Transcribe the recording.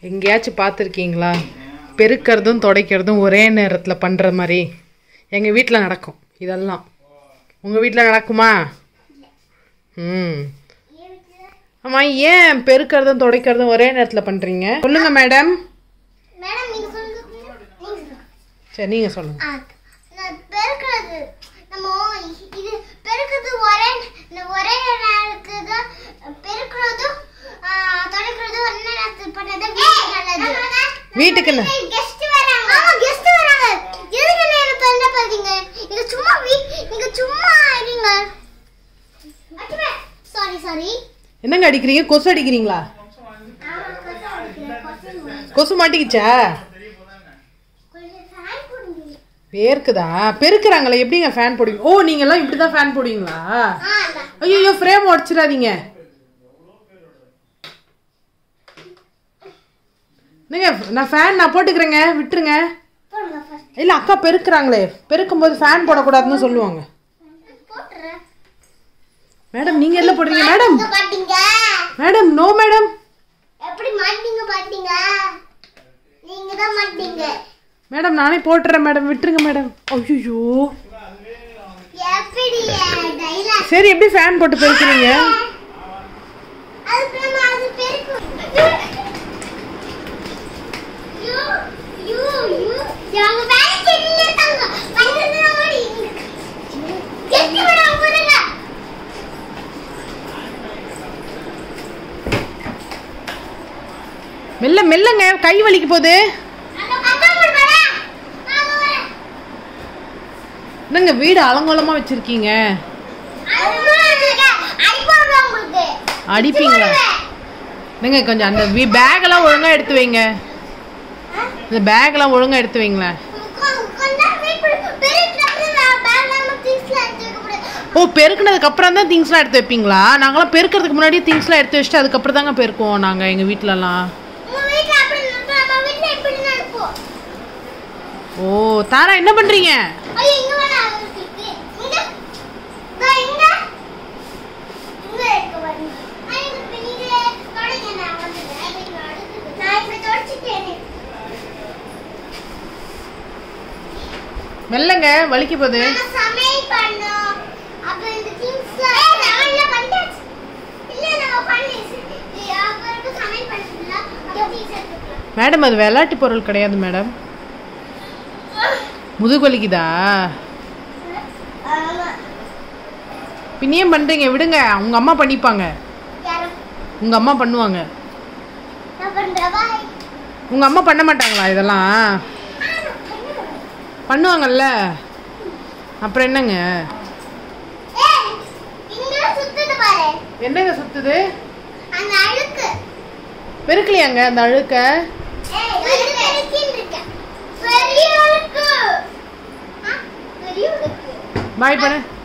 எங்கேயாச்சும் பார்த்துருக்கீங்களா பெருக்கிறதும் துடைக்கிறதும் ஒரே நேரத்தில் பண்ணுற மாதிரி எங்கள் வீட்டில் நடக்கும் இதெல்லாம் உங்கள் வீட்டில் நடக்குமா ம் ஆமாம் ஏன் பெருக்கிறதும் துடைக்கிறதும் ஒரே நேரத்தில் பண்ணுறீங்க சொல்லுங்க மேடம் மேடம் நீங்க சொல்லுங்க நீங்க சொல்லுங்க சரி நீங்கள் சொல்லுங்கள் ஆ, நான் பெருக்கிறது நம்ம இது பெருக்கிறது ஒரே இந்த ஒரே நேரத்துக்கு தான் பெருக்கிறதும் ஆ, துடைக்கிறதும் ஒரே நேரத்தில் பண்ணது நல்லது வீட்டுக்கு என்ன? கெஸ்ட் வராங்க ஆமா கெஸ்ட் வராங்க எதுக்கு நேரம் பண்ண பாத்தீங்க நீங்க சும்மா வீ- நீங்க சும்மா இருங்க சாரி சாரி என்னங்க அடிக்கிறீங்க கொசு அடிக்கிறீங்களா கொசு மாட்டிக்கிச்சா கொஞ்சம் ஃபேன் போடுங்க வேர்க்குதா பெருக்குறாங்களே எப்படிங்க ஃபேன் போடுவீங்க ஓ நீங்கெல்லாம் இப்படி தான் ஃபேன் போடுவீங்களா ஆ இந்தா. ஐயோ ஃப்ரேம் உடச்சிடாதீங்க என்னங்க நான் ஃபேன் நான் போட்டுக்கிறேங்க விட்டுருங்க போடுங்க ஃபர்ஸ்ட் இல்லை அக்கா பெருக்குறாங்களே பெருக்கும் போது ஃபேன் போடக்கூடாதுன்னு சொல்லுவாங்க போட்டுறேன் மேடம் நீங்கள் எல்லாம் போடுறீங்க மேடம் இங்க பாத்தீங்க மேடம் நோ மேடம் எப்படி மாட்டீங்க பாத்தீங்க நீங்க தான் மாட்டீங்க மேடம் நானே போட்டுறேன் மேடம் விட்டுருங்க மேடம் ஐயோ எப்படி டைலாக் சரி எப்படி ஃபேன் போட்டு பெருக்குறீங்க அது பிரேம அது பெருக்கு யூ யூ யூ அவங்க வேலை செஞ்சுட்டு இருக்காங்க பண்றது ஓடி கெட்டி வர போறங்க மெல்ல மெல்லங்க கை வலிக்கு போகுது அந்த அக்கா போடு வர நான் வரேன் என்னங்க வீடு அலங்கோலமாக வச்சுருக்கீங்க அது அடி போடுறேன் உங்களுக்கு அடிப்பீங்களா என்னங்க கொஞ்சம் அந்த பேக்கெல்லாம் ஒழுங்காக எடுத்து வைங்க இந்த பேக்கெல்லாம் ஒழுங்காக எடுத்து வைங்களேன் ஓ பெருக்குனதுக்கு அப்புறம் தான் திங்ஸ்லாம் எடுத்து வைப்பீங்களா நாங்களாம் பெருக்கிறதுக்கு முன்னாடி திங்ஸ்லாம் எடுத்து வச்சுட்டு அதுக்கப்புறம் தாங்க பெருக்குவோம் நாங்கள் எங்கள் வீட்டிலலாம் ஓ தாரா என்ன பண்ணுறீங்க மெல்லங்க வலிக்க போகுது சமையல் பண்ணோம் அப்ப இந்த திங்ஸ்லாம் சமையல்ல பண்ணியாச்சு இல்ல நம்ம பண்ணி அப்புறம் சமையல் பண்ணல அப்ப திங்ஸ் எடுத்துக்கலாம் மேடம் அது விளையாட்டு பொருள் கிடையாது மேடம் முதுகு வலிக்குதா ஆமா பின்னையும் பண்ணுறீங்க விடுங்க உங்கள் அம்மா பண்ணிப்பாங்க யாரும் உங்கள் அம்மா பண்ணுவாங்க நான் பண்றேன் பாய் உங்கள் அம்மா பண்ண மாட்டாங்களா இதெல்லாம் பண்ணுவாங்கல்ல அப்புறம் என்னங்க ஏய் இங்க சுத்துது பாரு என்னங்க சுத்துது அந்த அழுக்கு பெருக்கலையாங்க அந்த அழுக்க ஏய் இது பெருக்கின்னு இருக்க பெரிய அழுக்கு ஆ, பெரிய அழுக்கு பாய் பண்ணு